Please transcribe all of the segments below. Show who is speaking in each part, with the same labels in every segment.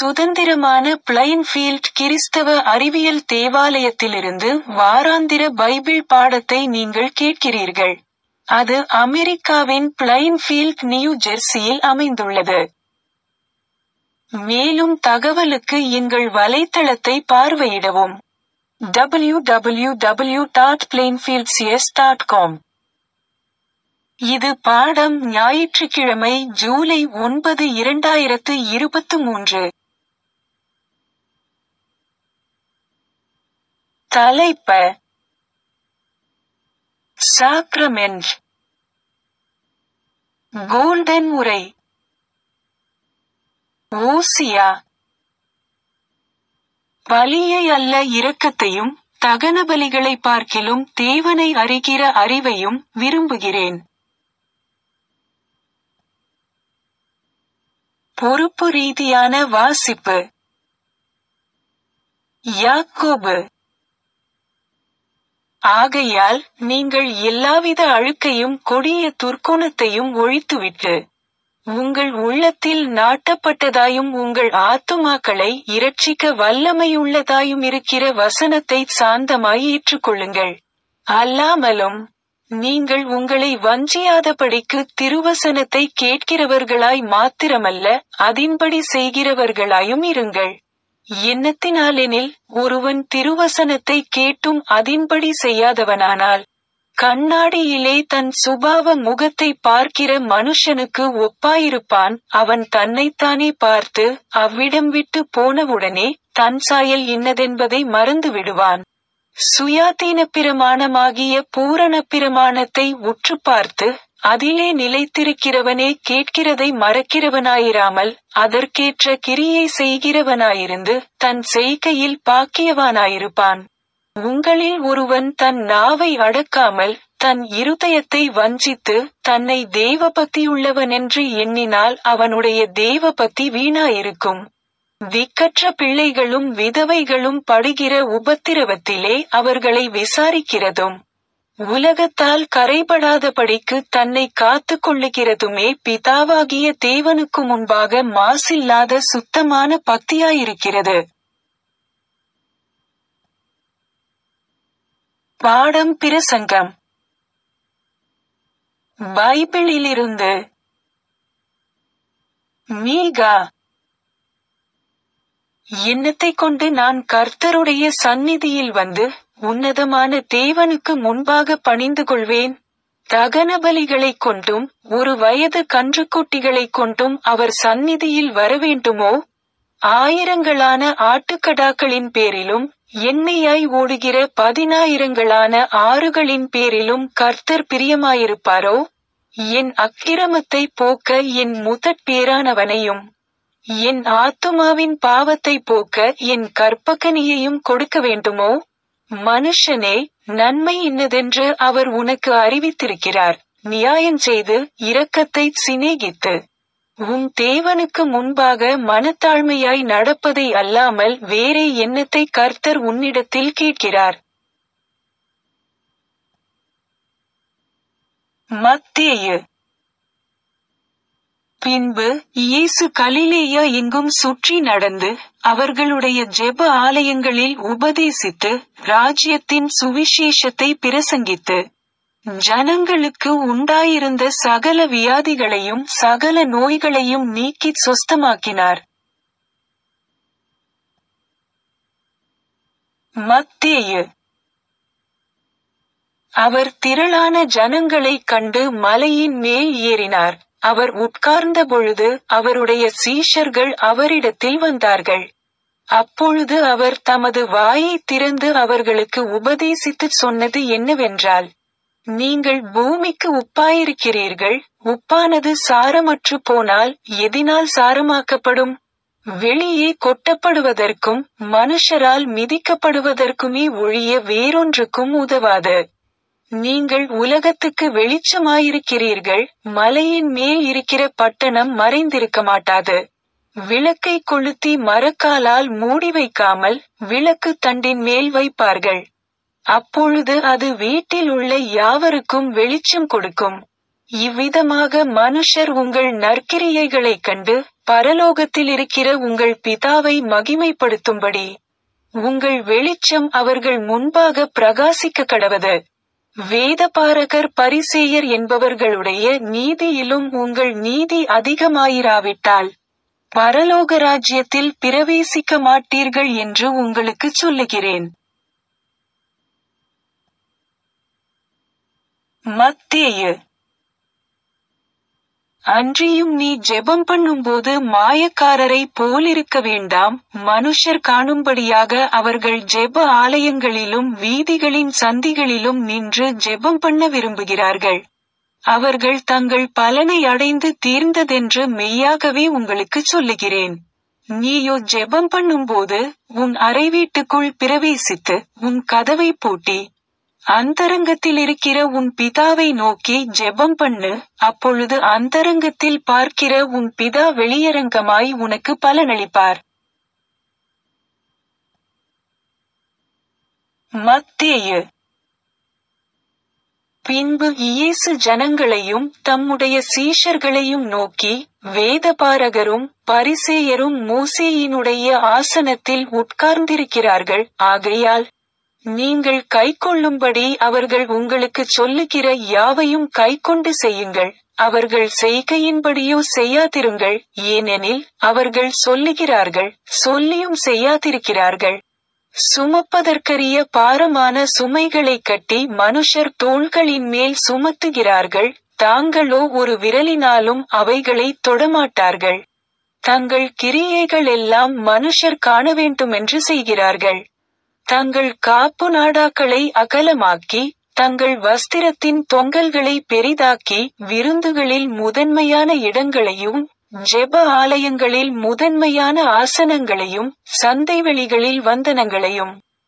Speaker 1: சுதந்திரமான பிளைன்ஃபீல்ட் கிறிஸ்தவ அறிவியல் தேவாலயத்திலிருந்து வாராந்திர பைபிள் பாடத்தை நீங்கள் கேட்கிறீர்கள். அது அமெரிக்காவின் பிளைன்ஃபீல்ட் நியூ ஜெர்சியில் அமைந்துள்ளது. மேலும் தகவலுக்கு எங்கள் வலைத்தளத்தை பார்வையிடவும். www.plainfieldcs.com இது பாடம் ஞாயிற்றுக்கிழமை ஜூலை ஒன்பது இரண்டாயிரத்து இருபத்து மூன்று. தலைப்ப சாக்ரமென்ட் கோல்டன் உரை ஓசியா பலியை அல்ல இரக்கத்தையும் தகனபலிகளை பார்க்கிலும் தேவனை அறிகிற அறிவையும் விரும்புகிறேன். பொறுப்பு ரீதியான வாசிப்பு யாக்கோபு ஆகையால் நீங்கள் எல்லாவித அழுக்கையும் கொடிய துர்க்குணத்தையும் ஒழித்துவிட்டு உங்கள் உள்ளத்தில் நாட்டப்பட்டதாயும் உங்கள் ஆத்துமாக்களை இரட்சிக்க வல்லமையுள்ளதாயும் இருக்கிற வசனத்தை சாந்தமாய் ஏற்றுக்கொள்ளுங்கள். அல்லாமலும் நீங்கள் உங்களை வஞ்சியாதபடிக்கு திருவசனத்தை கேட்கிறவர்களாய் மாத்திரமல்ல அதின்படி செய்கிறவர்களாயும் இருங்கள். எண்ணத்தினாலெனில் ஒருவன் திருவசனத்தை கேட்டும் அதின்படி செய்யாதவனானால் கண்ணாடியிலே தன் சுபாவ முகத்தை பார்க்கிற மனுஷனுக்கு ஒப்பாயிருப்பான் அவன் தன்னைத்தானே பார்த்து அவ்விடம் விட்டு போனவுடனே தன் சாயல் இன்னதென்பதை மறந்து விடுவான். சுயாதீன பிரமாணமாகிய பூரண பிரமாணத்தை உற்று பார்த்து அதிலே நிலைத்திருக்கிறவனே கேட்கிறதை மறக்கிறவனாயிராமல் அதற்கேற்ற கிரியை செய்கிறவனாயிருந்து தன் செய்கையில் பாக்கியவானாயிருப்பான். உங்களில் ஒருவன் தன் நாவை அடக்காமல் தன் இருதயத்தை வஞ்சித்து தன்னை தேவபக்தியுள்ளவனென்று எண்ணினால் அவனுடைய தேவபக்தி வீணாயிருக்கும். திக்கற்ற பிள்ளைகளும் விதவைகளும் படுகிற உபத்திரவத்திலே அவர்களை விசாரிக்கிறதும் உலகத்தால் கரைபடாதபடிக்கு தன்னை காத்துக் கொள்ளுகிறதுமே பிதாவாகிய தேவனுக்கு முன்பாக மாசில்லாத சுத்தமான பக்தியாயிருக்கிறது. பாடம் பிரசங்கம் பைபிளிலிருந்து மீகா எண்ணத்தைக் கொண்டு நான் கர்த்தருடைய சந்நிதியில் வந்து உன்னதமான தேவனுக்கு முன்பாக பணிந்து கொள்வேன் தகனபலிகளைக் கொண்டும் ஒரு வயது கன்றுக்குட்டிகளைக் கொண்டும் அவர் சந்நிதியில் வரவேண்டுமோ ஆயிரங்களான ஆட்டுக்கடாக்களின் பேரிலும் எண்ணெயாய் ஓடுகிற பதினாயிரங்களான ஆறுகளின் பேரிலும் கர்த்தர் பிரியமாயிருப்பாரோ என் அக்கிரமத்தை போக்க என் முதற் பேரானவனையும் என் ஆத்துமாவின் பாவத்தை போக்க என் கற்பகனியையும் கொடுக்க வேண்டுமோ மனுஷனே நன்மை இன்னதென்று அவர் உனக்கு அறிவித்திருக்கிறார் நியாயம் செய்து இரக்கத்தை சிநேகித்து உன் தேவனுக்கு முன்பாக மனத்தாழ்மையாய் நடப்பதை அல்லாமல் வேறே எண்ணத்தை கர்த்தர் உன்னிடத்தில் கேட்கிறார் மத்தேயு பின்பு இயேசு கலிலேயா எங்கும் சுற்றி நடந்து அவர்களுடைய ஜெப ஆலயங்களில் உபதேசித்து ராஜ்யத்தின் சுவிசேஷத்தை பிரசங்கித்து ஜனங்களுக்கு உண்டாயிருந்த சகல வியாதிகளையும் சகல நோய்களையும் நீக்கிச் சொஸ்தமாக்கினார் மத்தேயு அவர் திரளான ஜனங்களைக் கண்டு மலையின் மேல் ஏறினார் அவர் உட்கார்ந்த பொழுது அவருடைய சீஷர்கள் அவரிடத்தில் வந்தார்கள் அப்பொழுது அவர் தமது வாயை திறந்து அவர்களுக்கு உபதேசித்துச் சொன்னது என்னவென்றால் நீங்கள் பூமிக்கு உப்பாயிருக்கிறீர்கள் உப்பானது சாரமற்று போனால் எதினால் சாரமாக்கப்படும் வெளியே கொட்டப்படுவதற்கும் மனுஷரால் மிதிக்கப்படுவதற்குமே ஒழிய வேறொன்றுக்கும் உதவாது நீங்கள் உலகத்துக்கு வெளிச்சமாயிருக்கிறீர்கள் மலையின் மேல் இருக்கிற பட்டணம் மறைந்திருக்க மாட்டாது விளக்கை கொளுத்தி மரக்காலால் மூடி வைக்காமல் விளக்கு தண்டின் மேல் வைப்பார்கள் அப்பொழுது அது வீட்டில் உள்ள யாவருக்கும் வெளிச்சம் கொடுக்கும் இவ்விதமாக மனுஷர் உங்கள் நற்கிரியைகளைக் கண்டு பரலோகத்தில் இருக்கிற உங்கள் பிதாவை மகிமைப்படுத்தும்படி உங்கள் வெளிச்சம் அவர்கள் முன்பாக பிரகாசிக்க கடவது வேதபாரகர் பரிசேயர் என்பவர்களுடைய நீதியிலும் உங்கள் நீதி அதிகமாயிராவிட்டால் பரலோக ராஜ்யத்தில் பிரவேசிக்க மாட்டீர்கள் என்று உங்களுக்கு சொல்லுகிறேன் மத்தேயு அன்றியும் நீ ஜெபம் பண்ணும்போது மாயக்காரரை போலிருக்க வேண்டாம் மனுஷர் காணும்படியாக அவர்கள் ஜெப ஆலயங்களிலும் வீதிகளின் சந்திகளிலும் நின்று ஜெபம் பண்ண விரும்புகிறார்கள் அவர்கள் தங்கள் பலனை அடைந்து தீர்ந்ததென்று மெய்யாகவே உங்களுக்கு சொல்லுகிறேன் நீயோ ஜெபம் பண்ணும்போது உன் அறை வீட்டுக்குள் பிரவேசித்து உன் கதவை பூட்டி அந்தரங்கத்தில் இருக்கிற உன் பிதாவை நோக்கி ஜெபம் பண்ணு அப்பொழுது அந்தரங்கத்தில் பார்க்கிற உன் பிதா வெளியரங்கமாய் உனக்கு பலனளிப்பார் மத்தேயு பின்பு இயேசு ஜனங்களையும் தம்முடைய சீஷர்களையும் நோக்கி வேதபாரகரும் பரிசேயரும் மூசேயினுடைய ஆசனத்தில் உட்கார்ந்திருக்கிறார்கள் ஆகையால் நீங்கள் கைக்கொள்ளும்படி அவர்கள் உங்களுக்கு சொல்லுகிற யாவையும் கைக்கொண்டு செய்யுங்கள் அவர்கள் செய்கையின்படியோ செய்யாதிருங்கள் ஏனெனில் அவர்கள் சொல்லுகிறார்கள் சொல்லியும் செய்யாதிருக்கிறார்கள் சுமப்பதற்கரிய பாரமான சுமைகளை கட்டி மனுஷர் தோள்களின் மேல் சுமத்துகிறார்கள் தாங்களோ ஒரு விரலினாலும் அவைகளை தொடமாட்டார்கள் தங்கள் கிரியைகள் எல்லாம் மனுஷர் காண வேண்டுமென்று செய்கிறார்கள் தங்கள் காப்பு நாடாக்களை அகலமாக்கி தங்கள் வஸ்திரத்தின் தொங்கல்களை பெரிதாக்கி விருந்துகளில் முதன்மையான இடங்களையும் ஜெப ஆலயங்களில் முதன்மையான ஆசனங்களையும் சந்தைவெளிகளில் வந்தனங்களையும்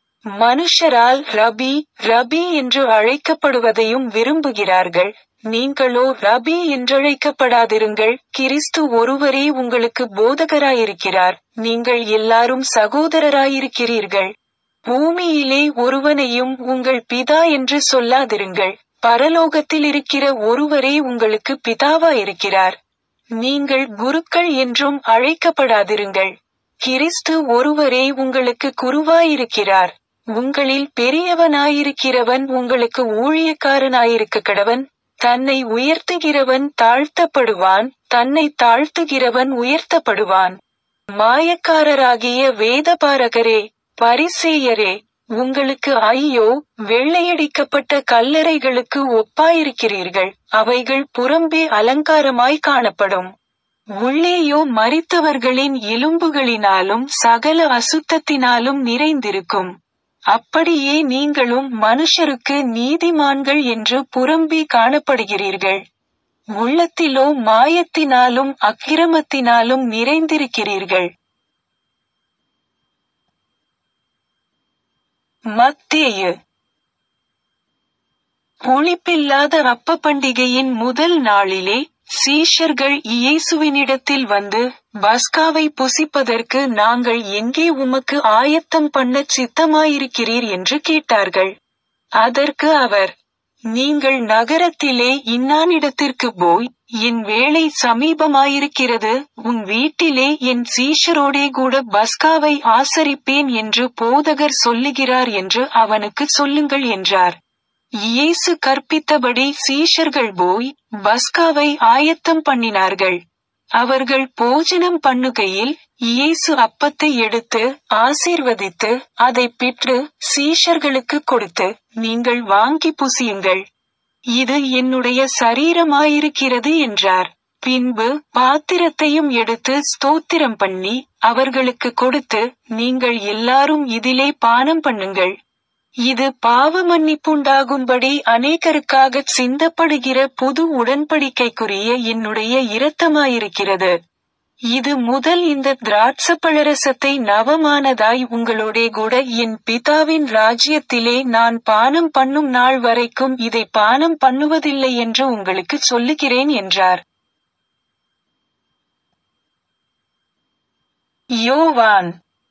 Speaker 1: மனுஷரால் ரபி ரபி என்று அழைக்கப்படுவதையும் விரும்புகிறார்கள் நீங்களோ ரபி என்றழைக்கப்படாதிருங்கள் கிறிஸ்து ஒருவரே உங்களுக்கு போதகராயிருக்கிறார் நீங்கள் எல்லாரும் சகோதரராயிருக்கிறீர்கள் பூமியிலே ஒருவனையும் உங்கள் பிதா என்று சொல்லாதிருங்கள் பரலோகத்தில் இருக்கிற ஒருவரே உங்களுக்கு பிதாவாயிருக்கிறார் நீங்கள் குருக்கள் என்றும் அழைக்கப்படாதிருங்கள் கிறிஸ்து ஒருவரே உங்களுக்கு குருவாயிருக்கிறார் உங்களில் பெரியவனாயிருக்கிறவன் உங்களுக்கு ஊழியக்காரனாயிருக்க கடவன் தன்னை உயர்த்துகிறவன் தாழ்த்தப்படுவான் தன்னை தாழ்த்துகிறவன் உயர்த்தப்படுவான் மாயக்காரராகிய வேதபாரகரே பரிசேயரே உங்களுக்கு ஐயோ வெள்ளையடிக்கப்பட்ட கல்லறைகளுக்கு ஒப்பாயிருக்கிறீர்கள் அவைகள் புறம்பே அலங்காரமாய் காணப்படும் உள்ளேயோ மரித்தவர்களின் எலும்புகளினாலும் சகல அசுத்தத்தினாலும் நிறைந்திருக்கும் அப்படியே நீங்களும் மனுஷருக்கு நீதிமான்கள் என்று புறம்பே காணப்படுகிறீர்கள் உள்ளத்திலோ மாயத்தினாலும் அக்கிரமத்தினாலும் நிறைந்திருக்கிறீர்கள் மத்தேயு புளிப்பில்லாத அப்ப பண்டிகையின் முதல் நாளிலே சீஷர்கள் இயேசுவினிடத்தில் வந்து பஸ்காவை புசிப்பதற்கு நாங்கள் எங்கே உமக்கு ஆயத்தம் பண்ண சித்தமாயிருக்கிறீர் என்று கேட்டார்கள் அதற்கு அவர் நீங்கள் நகரத்திலே இன்னானிடத்திற்கு போய் என் வேலை சமீபமாயிருக்கிறது உன் வீட்டிலே என் சீஷரோடே கூட பஸ்காவை ஆசரிப்பேன் என்று போதகர் சொல்லுகிறார் என்று அவனுக்கு சொல்லுங்கள் என்றார் இயேசு கற்பித்தபடி சீஷர்கள் போய் பஸ்காவை ஆயத்தம் பண்ணினார்கள் அவர்கள் போஜனம் பண்ணுகையில் இயேசு அப்பத்தை எடுத்து ஆசீர்வதித்து அதை பிற்று சீஷர்களுக்கு கொடுத்து நீங்கள் வாங்கி புசியுங்கள் இது என்னுடைய சரீரமாயிருக்கிறது என்றார் பின்பு பாத்திரத்தையும் எடுத்து ஸ்தோத்திரம் பண்ணி அவர்களுக்கு கொடுத்து நீங்கள் எல்லாரும் இதிலே பானம் பண்ணுங்கள் இது பாவ மன்னிப்புண்டாகும்படி அநேகருக்காக சிந்தப்படுகிற புது உடன்படிக்கைக்குரிய என்னுடைய இரத்தமாயிருக்கிறது இது முதல் இந்த திராட்சப்பழரசத்தை நவமானதாய் உங்களோடே கூட என் பிதாவின் ராஜ்யத்திலே நான் பானம் பண்ணும் நாள் வரைக்கும் இதை பானம் பண்ணுவதில்லை என்று உங்களுக்கு சொல்லுகிறேன் என்றார் யோவான்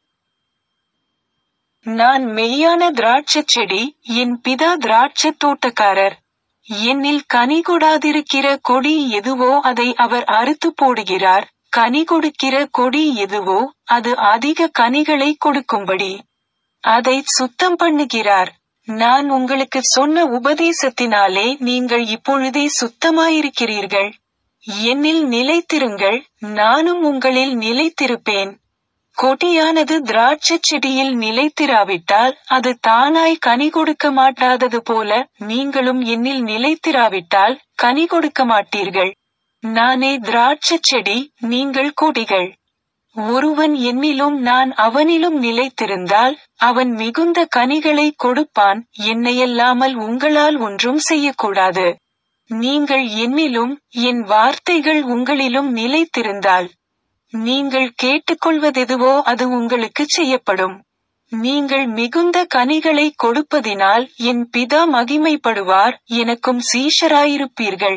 Speaker 1: நான் மெய்யான திராட்சச் செடி என் பிதா திராட்சத் தோட்டக்காரர் என்னில் கனி கொடாதிருக்கிற கொடி எதுவோ அதை அவர் அறுத்து போடுகிறார் கனி கொடுக்கிற கொடி எதுவோ அது அதிக கனிகளை கொடுக்கும்படி அதை சுத்தம் பண்ணுகிறார் நான் உங்களுக்கு சொன்ன உபதேசத்தினாலே நீங்கள் இப்பொழுதே சுத்தமாயிருக்கிறீர்கள் என்னில் நிலைத்திருங்கள் நானும் உங்களில் நிலைத்திருப்பேன் கொடியானது திராட்சைச் செடியில் நிலைத்திராவிட்டால் அது தானாய் கனி கொடுக்க மாட்டாதது போல நீங்களும் என்னில் நிலைத்திராவிட்டால் கனி கொடுக்க மாட்டீர்கள் நானே திராட்சைச் செடி நீங்கள் கொடிகள் ஒருவன் என்னிலும் நான் அவனிலும் நிலைத்திருந்தால் அவன் மிகுந்த கனிகளை கொடுப்பான் என்னையல்லாமல் உங்களால் ஒன்றும் செய்யக்கூடாது நீங்கள் என்னிலும் என் வார்த்தைகள் உங்களிலும் நிலைத்திருந்தால் நீங்கள் கேட்டுக்கொள்வதெதுவோ அது உங்களுக்கு செய்யப்படும் நீங்கள் மிகுந்த கனிகளை கொடுப்பதினால் என் பிதா மகிமைப்படுவார் எனக்கும் சீஷராயிருப்பீர்கள்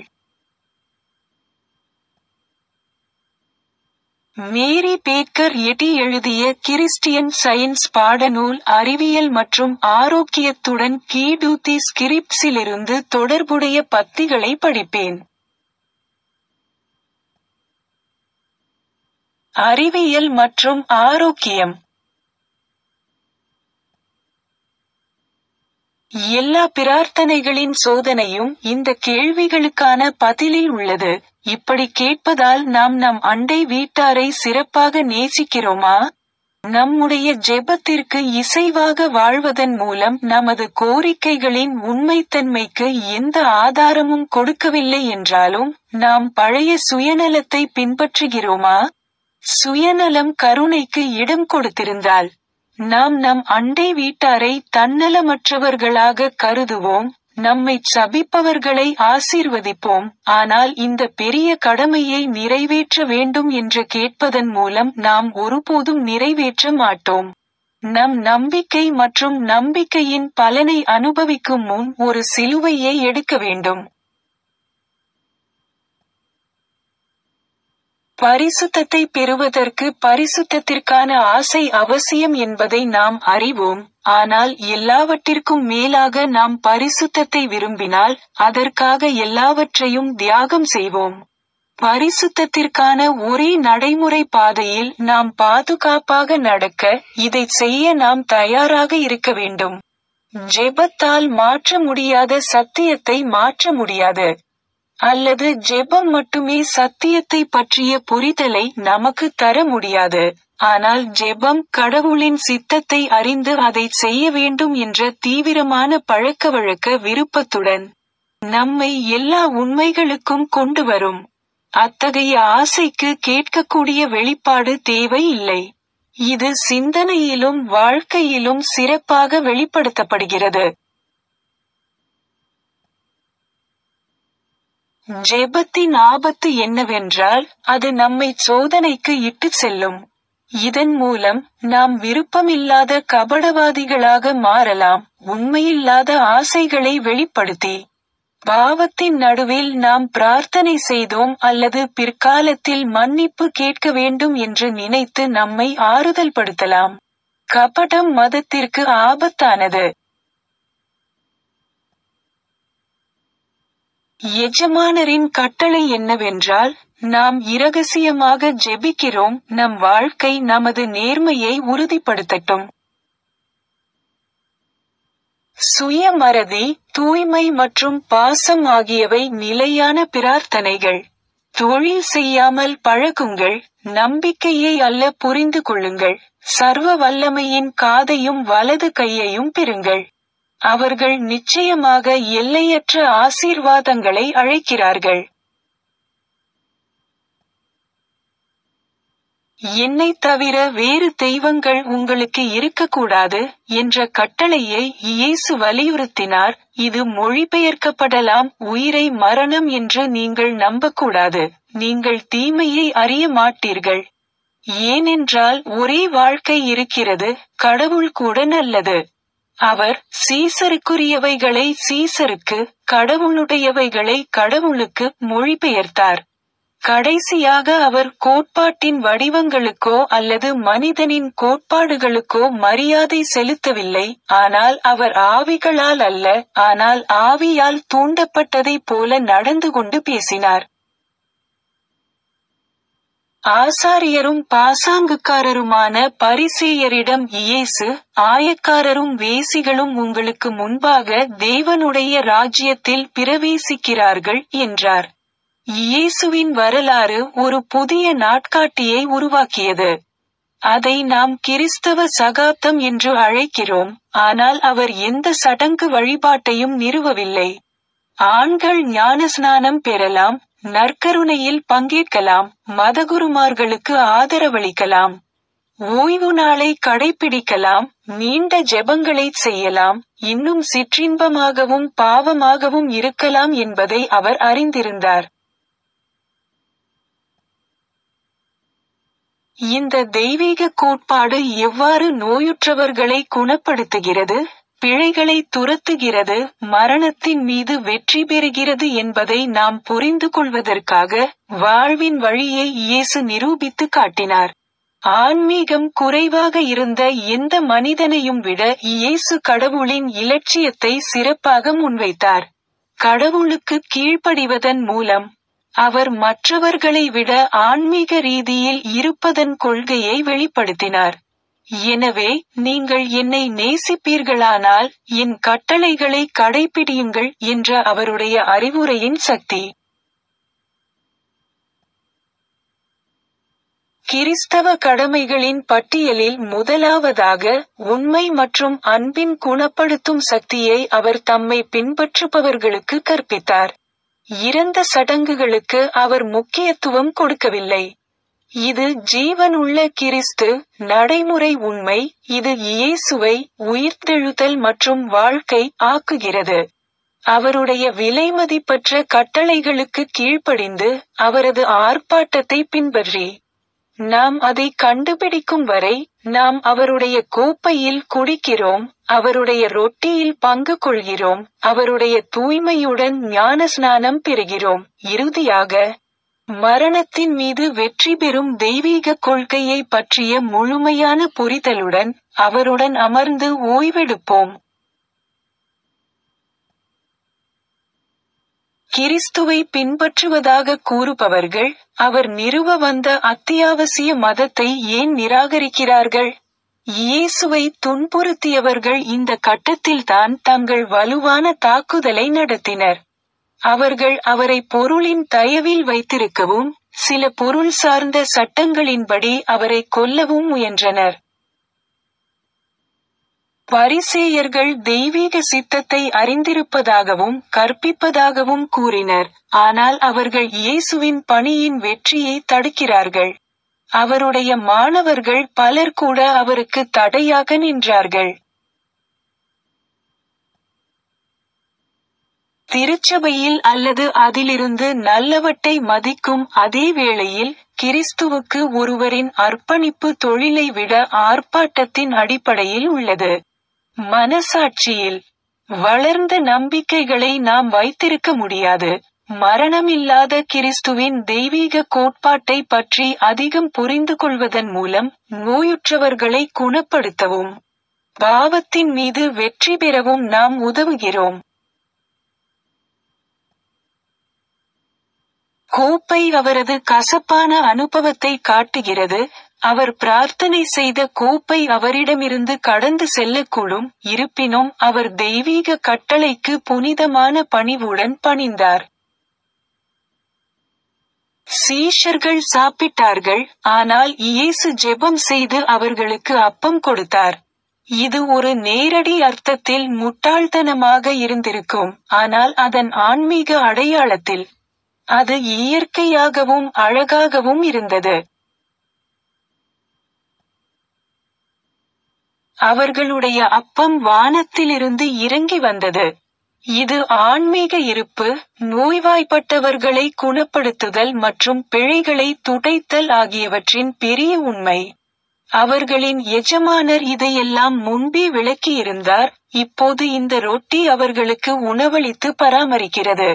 Speaker 1: மேரி பேக்கர் எட்டி எழுதிய கிறிஸ்டியன் சயின்ஸ் பாடநூல் அறிவியல் மற்றும் ஆரோக்கியத்துடன் கீடூத்தி ஸ்கிரிப்ட்ஸிலிருந்து தொடர்புடைய பத்திகளை படிப்பேன் அறிவியல் மற்றும் ஆரோக்கியம் எல்லா பிரார்த்தனைகளின் சோதனையும் இந்த கேள்விகளுக்கான பதிலில் உள்ளது இப்படி கேட்பதால் நாம் நம் அண்டை வீட்டாரை சிறப்பாக நேசிக்கிறோமா நம்முடைய ஜெபத்திற்கு இசைவாக வாழ்வதன் மூலம் நமது கோரிக்கைகளின் உண்மைத்தன்மைக்கு எந்த ஆதாரமும் கொடுக்கவில்லை என்றாலும் நாம் பழைய சுயநலத்தை பின்பற்றுகிறோமா சுயநலம் கருணைக்கு இடம் கொடுத்திருந்தால் நாம் நம் அண்டை வீட்டாரை தன்னலமற்றவர்களாக கருதுவோம் நம்மை சபிப்பவர்களை ஆசீர்வதிப்போம் ஆனால் இந்த பெரிய கடமையை நிறைவேற்ற வேண்டும் என்று கேட்பதன் மூலம் நாம் ஒருபோதும் நிறைவேற்ற மாட்டோம் நம் நம்பிக்கை மற்றும் நம்பிக்கையின் பலனை அனுபவிக்கும் முன் ஒரு சிலுவையை எடுக்க வேண்டும் பரிசுத்தத்தை பெறுவதற்கு பரிசுத்தத்திற்கான ஆசை அவசியம் என்பதை நாம் அறிவோம் ஆனால் எல்லாவற்றிற்கும் மேலாக நாம் பரிசுத்தத்தை விரும்பினால் அதற்காக எல்லாவற்றையும் தியாகம் செய்வோம் பரிசுத்தத்திற்கான ஒரே நடைமுறை பாதையில் நாம் பாதுகாப்பாக நடக்க இதை செய்ய நாம் தயாராக இருக்க வேண்டும் ஜெபத்தால் மாற்ற முடியாத சத்தியத்தை மாற்ற முடியாது அல்லது ஜெபம் மட்டுமே சத்தியத்தை பற்றிய புரிதலை நமக்கு தர முடியாது ஆனால் ஜெபம் கடவுளின் சித்தத்தை அறிந்து அதை செய்ய வேண்டும் என்ற தீவிரமான பழக்கவழக்க விருப்பத்துடன் நம்மை எல்லா உண்மைகளுக்கும் கொண்டு வரும் அத்தகைய ஆசைக்கு கேட்கக்கூடிய வெளிப்பாடு தேவை இல்லை இது சிந்தனையிலும் வாழ்க்கையிலும் சிறப்பாக வெளிப்படுத்தப்படுகிறது ஜெபத்தின் ஆபத்து என்னவென்றால் அது நம்மை சோதனைக்கு இட்டுச் செல்லும் இதன் மூலம் நாம் விருப்பமில்லாத கபடவாதிகளாக மாறலாம் உண்மையில்லாத ஆசைகளை வெளிப்படுத்தி பாவத்தின் நடுவில் நாம் பிரார்த்தனை செய்தோம் அல்லது பிற்காலத்தில் மன்னிப்பு கேட்க வேண்டும் என்று நினைத்து நம்மை ஆறுதல் படுத்தலாம் கபடம் மதத்திற்கு ஆபத்தானது எஜமானரின் கட்டளை என்னவென்றால் நாம் இரகசியமாக ஜெபிக்கிறோம் நம் வாழ்க்கை நமது நேர்மையை உறுதிப்படுத்தட்டும் சுயமறதி தூய்மை மற்றும் பாசம் ஆகியவை நிலையான பிரார்த்தனைகள் தொழில் செய்யாமல் பழகுங்கள் நம்பிக்கையை அல்ல புரிந்து கொள்ளுங்கள் சர்வ வல்லமையின் காதையும் வலது கையையும் பெறுங்கள் அவர்கள் நிச்சயமாக எல்லையற்ற ஆசீர்வாதங்களை அழைக்கிறார்கள் என்னை தவிர வேறு தெய்வங்கள் உங்களுக்கு இருக்கக்கூடாது என்ற கட்டளையை இயேசு வலியுறுத்தினார் இது மொழிபெயர்க்கப்படலாம் உயிரை மரணம் என்று நீங்கள் நம்பக்கூடாது நீங்கள் தீமையை அறிய மாட்டீர்கள் ஏனென்றால் ஒரே வாழ்க்கை இருக்கிறது கடவுள் கூட நல்லது அவர் சீசருக்குரியவைகளை சீசருக்கு கடவுளுடையவைகளை கடவுளுக்கு மொழிபெயர்த்தார் கடைசியாக அவர் கோட்பாட்டின் வடிவங்களுக்கோ அல்லது மனிதனின் கோட்பாடுகளுக்கோ மரியாதை செலுத்தவில்லை ஆனால் அவர் ஆவிகளால் அல்ல ஆனால் ஆவியால் தூண்டப்பட்டதைப் போல நடந்து கொண்டு பேசினார் ஆசாரியரும் பாசாங்குக்காரருமான பரிசேயரிடம் இயேசு ஆயக்காரரும் வேசிகளும் உங்களுக்கு முன்பாக தேவனுடைய ராஜ்யத்தில் பிரவேசிக்கிறார்கள் என்றார் இயேசுவின் வரலாறு ஒரு புதிய நாட்காட்டியை உருவாக்கியது அதை நாம் கிறிஸ்தவ சகாப்தம் என்று அழைக்கிறோம் ஆனால் அவர் எந்த சடங்கு வழிபாட்டையும் நிறுவவில்லை ஆண்கள் ஞானஸ்நானம் பெறலாம் நற்கருணையில் பங்கேற்கலாம் மதகுருமார்களுக்கு ஆதரவளிக்கலாம் ஓய்வு நாளை கடைபிடிக்கலாம் நீண்ட ஜெபங்களை செய்யலாம் இன்னும் சிற்றின்பமாகவும் பாவமாகவும் இருக்கலாம் என்பதை அவர் அறிந்திருந்தார் இந்த தெய்வீக கோட்பாடு எவ்வாறு நோயுற்றவர்களை குணப்படுத்துகிறது பிழைகளை துரத்துகிறது மரணத்தின் மீது வெற்றி பெறுகிறது என்பதை நாம் புரிந்து கொள்வதற்காக வாழ்வின் வழியை இயேசு நிரூபித்து காட்டினார் ஆன்மீகம் குறைவாக இருந்த எந்த மனிதனையும் விட இயேசு கடவுளின் இலட்சியத்தை சிறப்பாக முன்வைத்தார் கடவுளுக்கு கீழ்ப்படிவதன் மூலம் அவர் மற்றவர்களை விட ஆன்மீக ரீதியில் இருப்பதன் கொள்கையை வெளிப்படுத்தினார் எனவே நீங்கள் என்னை நேசிப்பீர்களானால் என் கட்டளைகளை கடைபிடியுங்கள் என்ற அவருடைய அறிவுரையின் சக்தி கிறிஸ்தவ கடமைகளின் பட்டியலில் முதலாவதாக உண்மை மற்றும் அன்பின் குணப்படுத்தும் சக்தியை அவர் தம்மை பின்பற்றுபவர்களுக்கு கற்பித்தார் இறந்த சடங்குகளுக்கு அவர் முக்கியத்துவம் கொடுக்கவில்லை இது ஜீவனுள்ள கிறிஸ்து நடைமுறை உண்மை இது இயேசுவை உயிர்த்தெழுதல் மற்றும் வாழ்க்கை ஆக்குகிறது அவருடைய விலைமதிப்பற்ற கட்டளைகளுக்கு கீழ்ப்படிந்து அவரது ஆர்ப்பாட்டத்தை பின்பற்றி நாம் அதை கண்டுபிடிக்கும் வரை நாம் அவருடைய கோப்பையில் குடிக்கிறோம் அவருடைய ரொட்டியில் பங்கு கொள்கிறோம் அவருடைய தூய்மையுடன் ஞான ஸ்நானம் பெறுகிறோம் இறுதியாக மரணத்தின் மீது வெற்றி பெறும் தெய்வீக கொள்கையை பற்றிய முழுமையான புரிதலுடன் அவருடன் அமர்ந்து ஓய்வெடுப்போம் கிறிஸ்துவை பின்பற்றுவதாக கூறுபவர்கள் அவர் நிறுவ வந்த அத்தியாவசிய மதத்தை ஏன் நிராகரிக்கிறார்கள் இயேசுவை துன்புறுத்தியவர்கள் இந்த கட்டத்தில்தான் தங்கள் வலுவான தாக்குதலை நடத்தினர் அவர்கள் அவரை பொருளின் தயவில் வைத்திருக்கவும் சில பொருள் சார்ந்த சட்டங்களின்படி அவரை கொல்லவும் முயன்றனர் பரிசேயர்கள் தெய்வீக சித்தத்தை அறிந்திருப்பதாகவும் கற்பிப்பதாகவும் கூறினர் ஆனால் அவர்கள் இயேசுவின் பணியின் வெற்றியை தடுக்கிறார்கள் அவருடைய மாணவர்கள் பலர் கூட அவருக்கு தடையாக நின்றார்கள் திருச்சபையில் அல்லது அதிலிருந்து நல்லவற்றை மதிக்கும் அதே வேளையில் கிறிஸ்துவுக்கு ஒருவரின் அர்ப்பணிப்பு தொழிலை விட ஆர்ப்பாட்டத்தின் அடிப்படையில் உள்ளது மனசாட்சியில் வளர்ந்த நம்பிக்கைகளை நாம் வைத்திருக்க முடியாது மரணமில்லாத கிறிஸ்துவின் தெய்வீக கோட்பாட்டை பற்றி அதிகம் புரிந்து கொள்வதன் மூலம் நோயுற்றவர்களை குணப்படுத்தவும் பாவத்தின் மீது வெற்றி பெறவும் நாம் உதவுகிறோம் கோப்பை அவரது கசப்பான அனுபவத்தை காட்டுகிறது அவர் பிரார்த்தனை செய்த கோப்பை அவரிடமிருந்து கடந்து செல்லக்கூடும் இருப்பினும் அவர் தெய்வீக கட்டளைக்கு புனிதமான பணிவுடன் பணிந்தார் சீஷர்கள் சாப்பிட்டார்கள் ஆனால் இயேசு ஜெபம் செய்து அவர்களுக்கு அப்பம் கொடுத்தார் இது ஒரு நேரடி அர்த்தத்தில் முட்டாள்தனமாக இருந்திருக்கும் ஆனால் அதன் ஆன்மீக அடையாளத்தில் அது இயற்கையாகவும் அழகாகவும் இருந்தது அவர்களுடைய அப்பம் வானத்திலிருந்து இறங்கி வந்தது இது ஆன்மீக இருப்பு நோய்வாய்ப்பட்டவர்களை குணப்படுத்துதல் மற்றும் பிழைகளை துடைத்தல் ஆகியவற்றின் பெரிய உண்மை அவர்களின் எஜமானர் இதையெல்லாம் முன்பே விளக்கியிருந்தார் இப்போது இந்த ரொட்டி அவர்களுக்கு உணவளித்து பராமரிக்கிறது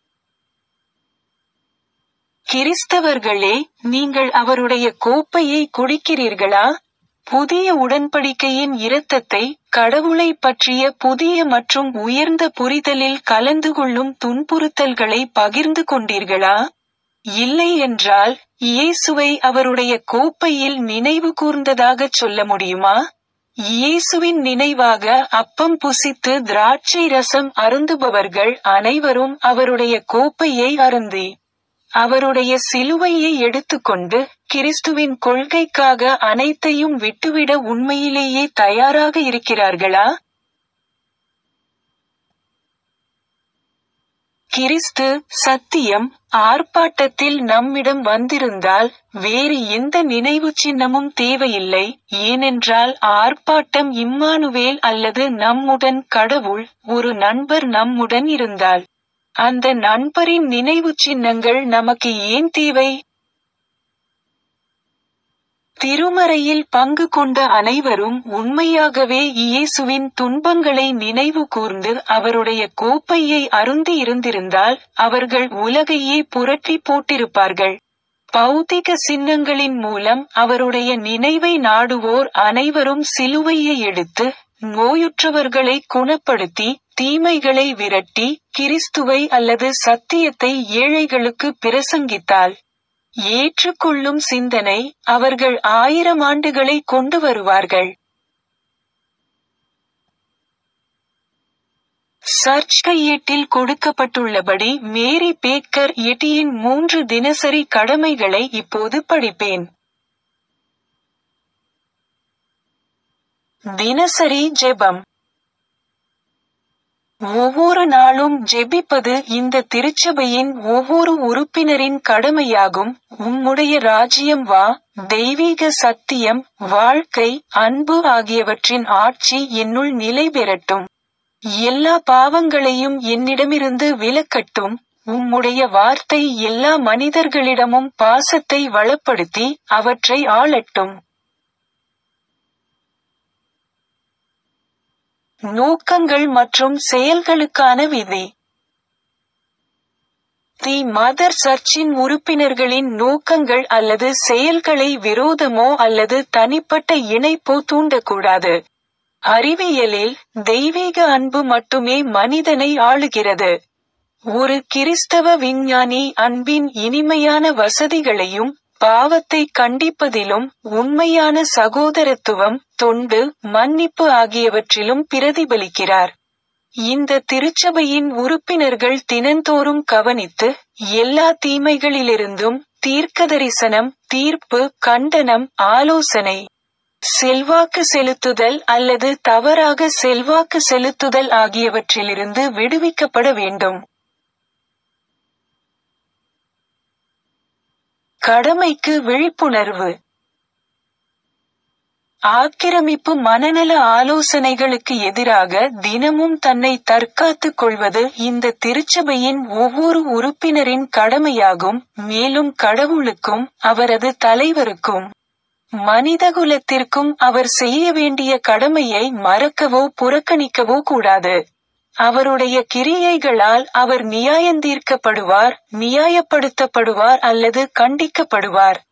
Speaker 1: கிறிஸ்தவர்களே நீங்கள் அவருடைய கோப்பையை குடிக்கிறீர்களா புதிய உடன்படிக்கையின் இரத்தத்தை கடவுளை பற்றிய புதிய மற்றும் உயர்ந்த புரிதலில் கலந்து கொள்ளும் துன்புறுத்தல்களை பகிர்ந்து கொண்டீர்களா இல்லை என்றால் இயேசுவை அவருடைய கோப்பையில் நினைவு கூர்ந்ததாகச் சொல்ல முடியுமா இயேசுவின் நினைவாக அப்பம் புசித்து திராட்சை ரசம் அருந்துபவர்கள் அனைவரும் அவருடைய கோப்பையை அருந்தி அவருடைய சிலுவையை எடுத்துக்கொண்டு கிறிஸ்துவின் கொள்கைக்காக அனைத்தையும் விட்டுவிட உண்மையிலேயே தயாராக இருக்கிறார்களா கிறிஸ்து சத்தியம் ஆர்ப்பாட்டத்தில் நம்மிடம் வந்திருந்தால் வேறு எந்த நினைவு சின்னமும் தேவையில்லை ஏனென்றால் ஆர்ப்பாட்டம் இம்மானுவேல் அல்லது நம்முடன் கடவுள் ஒரு நண்பர் நம்முடன் இருந்தால் அந்த நண்பரின் நினைவு சின்னங்கள் நமக்கு ஏன் தேவை திருமறையில் பங்கு கொண்ட அனைவரும் உண்மையாகவே இயேசுவின் துன்பங்களை நினைவு கூர்ந்து அவருடைய கோப்பையை அருந்தி இருந்திருந்தால் அவர்கள் உலகையே புரட்டி போட்டிருப்பார்கள் பௌதிக சின்னங்களின் மூலம் அவருடைய நினைவை நாடுவோர் அனைவரும் சிலுவையை எடுத்து நோயுற்றவர்களை குணப்படுத்தி தீமைகளை விரட்டி கிறிஸ்துவை அல்லது சத்தியத்தை ஏழைகளுக்கு பிரசங்கித்தால் ஏற்றுக்கொள்ளும் சிந்தனை அவர்கள் ஆயிரம் ஆண்டுகளை கொண்டு வருவார்கள் சர்ச் கையேட்டில் கொடுக்கப்பட்டுள்ளபடி மேரி பேக்கர் எட்டியின் மூன்று தினசரி கடமைகளை இப்போது படிப்பேன் தினசரி ஜெபம் ஒவ்வொரு நாளும் ஜெபிப்பது இந்த திருச்சபையின் ஒவ்வொரு உறுப்பினரின் கடமையாகும் உம்முடைய ராஜ்யம் வா தெய்வீக சத்தியம் வாழ்க்கை அன்பு ஆகியவற்றின் ஆட்சி என்னுள் நிலை பெறட்டும் எல்லா பாவங்களையும் என்னிடமிருந்து விலக்கட்டும் உம்முடைய வார்த்தை எல்லா மனிதர்களிடமும் பாசத்தை வளப்படுத்தி அவற்றை ஆளட்டும் நோக்கங்கள் மற்றும் செயல்களுக்கான விதி தி மதர் சர்ச்சின் உறுப்பினர்களின் நோக்கங்கள் அல்லது செயல்களை விரோதமோ அல்லது தனிப்பட்ட இணைப்போ தூண்டக்கூடாது அறிவியலில் தெய்வீக அன்பு மட்டுமே மனிதனை ஆளுகிறது ஒரு கிறிஸ்தவ விஞ்ஞானி அன்பின் இனிமையான வசதிகளையும் பாவத்தை கண்டிப்பதிலும் உண்மையான சகோதரத்துவம் தொண்டு மன்னிப்பு ஆகியவற்றிலும் பிரதிபலிக்கிறார் இந்த திருச்சபையின் உறுப்பினர்கள் தினந்தோறும் கவனித்து எல்லா தீமைகளிலிருந்தும் தீர்க்கதரிசனம் தீர்ப்பு கண்டனம் ஆலோசனை செல்வாக்கு செலுத்துதல் அல்லது தவறாக செல்வாக்கு செலுத்துதல் ஆகியவற்றிலிருந்து விடுவிக்கப்பட வேண்டும் கடமைக்கு விழிப்புணர்வு ஆக்கிரமிப்பு மனநல ஆலோசனைகளுக்கு எதிராக தினமும் தன்னை தற்காத்துக் கொள்வது இந்த திருச்சபையின் ஒவ்வொரு உறுப்பினரின் கடமையாகும் மேலும் கடவுளுக்கும் அவரது தலைவருக்கும் மனிதகுலத்திற்கும் அவர் செய்ய வேண்டிய கடமையை மறக்கவோ புறக்கணிக்கவோ கூடாது அவருடைய கிரியைகளால் அவர் நியாயந்தீர்க்கப்படுவார் நியாயப்படுத்தப்படுவார் அல்லது கண்டிக்கப்படுவார்